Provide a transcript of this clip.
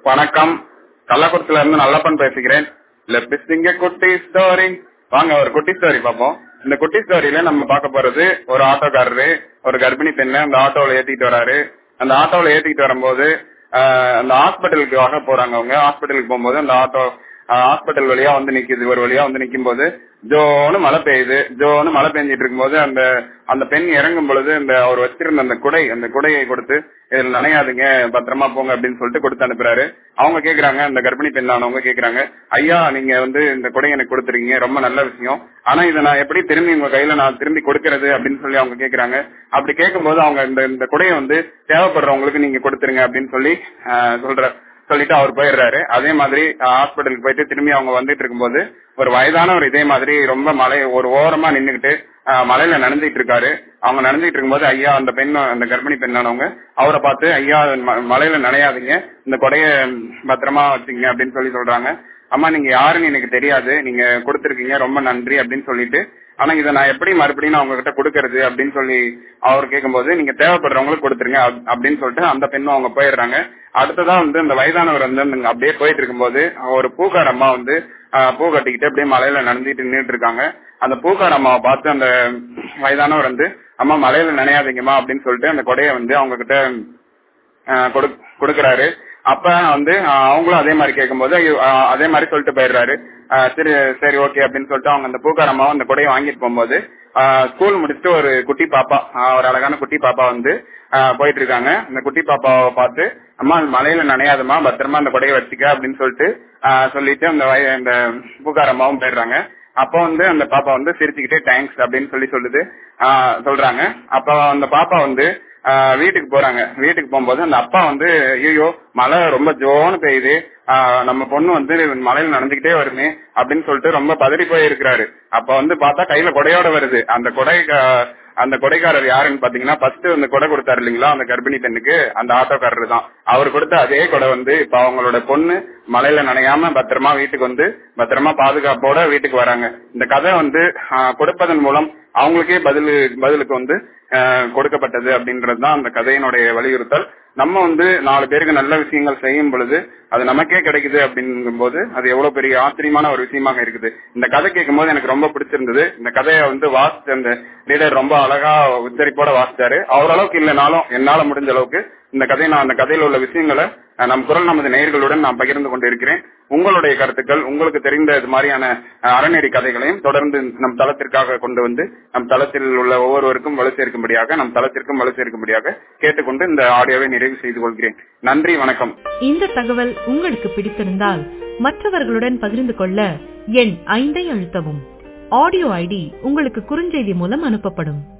வணக்கம் கள்ளக்குறிச்சில இருந்து நல்லப்பன் பேசுகிறேன் லெப்பிஸ்டிங்க குட்டி ஸ்டோரி வாங்க ஒரு குட்டி ஸ்டோரி பார்ப்போம் இந்த குட்டி ஸ்டோரியில நம்ம பார்க்க போறது ஒரு ஆட்டோக்காரரு ஒரு கர்ப்பிணி பெண்ணை அந்த ஆட்டோவில் ஏத்திட்டு வராரு அந்த ஆட்டோவில் ஏத்திட்டு வரும்போது ஆஹ், அந்த ஹாஸ்பிட்டலுக்காக போறாங்க அவங்க ஹாஸ்பிட்டலுக்கு போகும்போது அந்த ஆட்டோ ஹாஸ்பிட்டல் வழியா வந்து நிக்குது ஒரு வழியா வந்து நிக்கும் போது ஜோன்னு மழை பெய்யுது ஜோன்னு மழை பெஞ்சிட்டு இருக்கும்போது அந்த அந்த பெண் இறங்கும் பொழுது அந்த அவர் வச்சிருந்த அந்த குடை அந்த குடையை கொடுத்து இதில் நனையாதுங்க பத்திரமா போங்க அப்படின்னு சொல்லிட்டு கொடுத்து அனுப்புறாரு அவங்க கேக்குறாங்க அந்த கர்ப்பிணி பெண்ணானவங்க கேக்குறாங்க ஐயா நீங்க வந்து இந்த குடையை எனக்கு கொடுத்துருக்கீங்க ரொம்ப நல்ல விஷயம் ஆனா இதை நான் எப்படி திரும்பி உங்க கையில நான் திரும்பி கொடுக்கறது அப்படின்னு சொல்லி அவங்க கேக்குறாங்க அப்படி கேட்கும்போது அவங்க இந்த இந்த குடையை வந்து தேவைப்படுறவங்களுக்கு நீங்க கொடுத்துருங்க அப்படின்னு சொல்லி ஆஹ், சொல்ற சொல்லிட்டு அவர் போயிடுறாரு அதே மாதிரி ஹாஸ்பிட்டலுக்கு போயிட்டு திரும்பி அவங்க வந்துட்டு இருக்கும்போது ஒரு வயதானவர் இதே மாதிரி ரொம்ப மலை ஒரு ஓரமா நின்னுகிட்டு ஆஹ், மலையில நடந்துட்டு இருக்காரு அவங்க நடந்துட்டு இருக்கும்போது ஐயா அந்த பெண் அந்த கர்ப்பிணி பெண்ணானவங்க அவரை பார்த்து ஐயா ம- மலையில நனையாதீங்க இந்த கொடைய பத்திரமா வச்சுங்க அப்படின்னு சொல்லி சொல்றாங்க அம்மா நீங்க யாருன்னு எனக்கு தெரியாது நீங்க கொடுத்துருக்கீங்க ரொம்ப நன்றி அப்படின்னு சொல்லிட்டு ஆனா இதை நான் எப்படி மறுபடியும் நான் உங்ககிட்ட கொடுக்கறது அப்படின்னு சொல்லி அவர் கேட்கும்போது நீங்க தேவைப்படுறவங்களுக்கு கொடுத்துருங்க அப்- அப்படின்னு சொல்லிட்டு அந்த பெண்ணும் அவங்க போயிடுறாங்க அடுத்ததா வந்து இந்த வயதானவர் வந்து அந்த அப்படியே போயிட்டு இருக்கும்போது ஒரு பூக்கார அம்மா வந்து ஆஹ், பூ கட்டிக்கிட்டு அப்படியே மலையில நடந்துட்டு நின்றுட்டு இருக்காங்க அந்த பூக்கார அம்மாவை பார்த்து அந்த வயதானவர் வந்து அம்மா மலையில நினையாதீங்கம்மா அப்படின்னு சொல்லிட்டு அந்த கொடையை வந்து அவங்க கிட்ட ஆஹ் கொடு- கொடுக்கறாரு அப்ப வந்து ஆஹ் அவங்களும் அதே மாதிரி கேட்கும்போது ஐயோ, ஆஹ் அதே மாதிரி சொல்லிட்டு போயிடுறாரு ஆஹ் சரி சரி ஓகே அப்படின்னு சொல்லிட்டு அவங்க அந்த பூக்காரம்மாவும் அந்த கொடையை வாங்கிட்டு போகும்போது ஆஹ் ஸ்கூல் முடிச்சுட்டு ஒரு குட்டி பாப்பா ஆஹ் ஒரு அழகான குட்டி பாப்பா வந்து ஆஹ் போயிட்டு இருக்காங்க அந்த குட்டி பாப்பாவை பார்த்து அம்மா மலையில நனையாதம்மா பத்திரமா அந்த கொடையை வச்சுக்க அப்படின்னு சொல்லிட்டு ஆஹ் சொல்லிட்டு அந்த வய- அந்த பூக்காரம்மாவும் போயிடுறாங்க அப்போ வந்து அந்த பாப்பா வந்து சிரிச்சுக்கிட்டே தேங்க்ஸ் அப்படின்னு சொல்லி சொல்லுது ஆஹ் சொல்றாங்க அப்ப அந்த பாப்பா வந்து ஆஹ் வீட்டுக்கு போறாங்க வீட்டுக்கு போகும்போது அந்த அப்பா வந்து ஐயோ மழை ரொம்ப ஜோன்னு பெய்யுது ஆஹ் நம்ம பொண்ணு வந்து மழையில நடந்துகிட்டே வருமே அப்படின்னு சொல்லிட்டு ரொம்ப பதறி போய் இருக்கிறாரு அப்ப வந்து பார்த்தா கையில கொடையோட வருது அந்த கொடை அந்த கொடைக்காரர் யாருன்னு பாத்தீங்கன்னா ஃபர்ஸ்ட் அந்த கொடை கொடுத்தாரு இல்லைங்களா அந்த கர்ப்பிணி பெண்ணுக்கு அந்த ஆட்டோக்காரர் தான் அவர் கொடுத்த அதே கொடை வந்து இப்ப அவங்களோட பொண்ணு மழையில நனையாம பத்திரமா வீட்டுக்கு வந்து பத்திரமா பாதுகாப்போட வீட்டுக்கு வராங்க இந்த கதை வந்து ஆஹ், கொடுப்பதன் மூலம் அவங்களுக்கே பதில் பதிலுக்கு வந்து ஆஹ், கொடுக்கப்பட்டது அப்படின்றதுதான் அந்த கதையினுடைய வலியுறுத்தல் நம்ம வந்து நாலு பேருக்கு நல்ல விஷயங்கள் செய்யும் பொழுது அது நமக்கே கிடைக்குது அப்படிங்கும்போது அது எவ்வளவு பெரிய ஆச்சரியமான ஒரு விஷயமாக இருக்குது இந்த கதை கேட்கும் போது எனக்கு ரொம்ப பிடிச்சிருந்தது இந்த கதையை வந்து வாசிச்ச அந்த லீடர் ரொம்ப அழகா உச்சரிப்போட வாசிச்சாரு அவரளவுக்கு இல்லைனாலும் என்னால முடிஞ்ச அளவுக்கு இந்த கதை நான் அந்த கதையில உள்ள விஷயங்களை அஹ், நம் குரல் நமது நேயர்களுடன் நான் பகிர்ந்து கொண்டிருக்கிறேன் உங்களுடைய கருத்துக்கள் உங்களுக்கு தெரிந்த இது மாதிரியான அஹ், அறநெறி கதைகளையும் தொடர்ந்து நம் தளத்திற்காக கொண்டு வந்து நம் தளத்தில் உள்ள ஒவ்வொருவருக்கும் வலு சேர்க்கும்படியாக நம் தளத்திற்கும் வலு சேர்க்கும்படியாக கேட்டுக்கொண்டு இந்த ஆடியோவை நிறைவு செய்து கொள்கிறேன் நன்றி வணக்கம் இந்த தகவல் உங்களுக்கு பிடித்திருந்தால் மற்றவர்களுடன் பகிர்ந்து கொள்ள எண் ஐந்தை அழுத்தவும் ஆடியோ ஐடி உங்களுக்கு குறுஞ்செய்தி மூலம் அனுப்பப்படும்